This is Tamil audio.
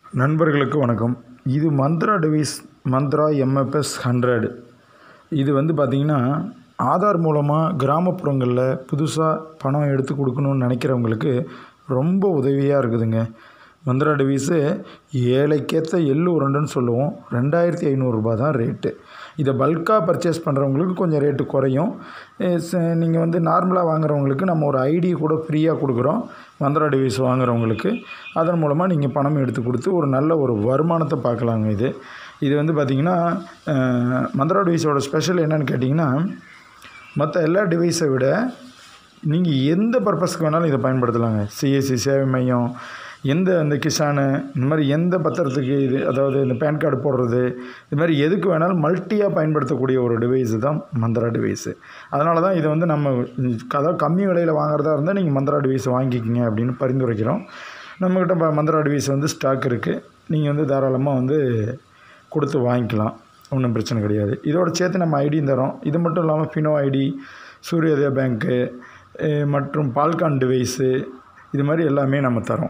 நண்பர்களுக்கு வணக்கம் இது Mantra device Mantra MFS hundred இது வந்து பார்த்திங்கன்னா ஆதார் மூலமாக கிராமப்புறங்களில் புதுசாக பணம் எடுத்து கொடுக்கணுன்னு நினைக்கிறவங்களுக்கு ரொம்ப உதவியாக இருக்குதுங்க மந்த்ரா டிவைஸு ஏழைக்கேற்ற எள்ளு உருண்டைன்னு சொல்லுவோம் ரெண்டாயிரத்தி ஐநூறுரூபா தான் ரேட்டு இதை பல்காக பர்ச்சேஸ் பண்ணுறவங்களுக்கு கொஞ்சம் ரேட்டு குறையும் நீங்கள் வந்து நார்மலாக வாங்குறவங்களுக்கு நம்ம ஒரு ஐடி கூட ஃப்ரீயாக கொடுக்குறோம் மந்த்ரா டிவைஸ் வாங்குறவங்களுக்கு அதன் மூலமாக நீங்கள் பணம் எடுத்து கொடுத்து ஒரு நல்ல ஒரு வருமானத்தை பார்க்கலாங்க இது இது வந்து பார்த்திங்கன்னா மந்த்ரா டிவைஸோட ஸ்பெஷல் என்னன்னு கேட்டிங்கன்னா மற்ற எல்லா டிவைஸை விட நீங்கள் எந்த பர்பஸ்க்கு வேணாலும் இதை பயன்படுத்தலாங்க சிஎஸ்சி சேவை மையம் எந்த இந்த கிசானு இந்த மாதிரி எந்த பத்திரத்துக்கு இது அதாவது இந்த பேன் கார்டு போடுறது இது மாதிரி எதுக்கு வேணாலும் மல்ட்டியாக பயன்படுத்தக்கூடிய ஒரு டிவைஸு தான் மந்த்ரா டிவைஸு அதனால தான் இதை வந்து நம்ம அதாவது கம்மி விலையில் வாங்குறதா இருந்தால் நீங்கள் மந்த்ரா டிவைஸ் வாங்கிக்கிங்க அப்படின்னு பரிந்துரைக்கிறோம் நம்மக்கிட்ட இப்போ மந்த்ரா டிவைஸ் வந்து ஸ்டாக் இருக்குது நீங்கள் வந்து தாராளமாக வந்து கொடுத்து வாங்கிக்கலாம் ஒன்றும் பிரச்சனை கிடையாது இதோட சேர்த்து நம்ம ஐடியும் தரோம் இது மட்டும் இல்லாமல் ஃபினோ ஐடி சூரியோதயா பேங்க்கு மற்றும் பால்கான் டிவைஸு இது மாதிரி எல்லாமே நம்ம தரோம்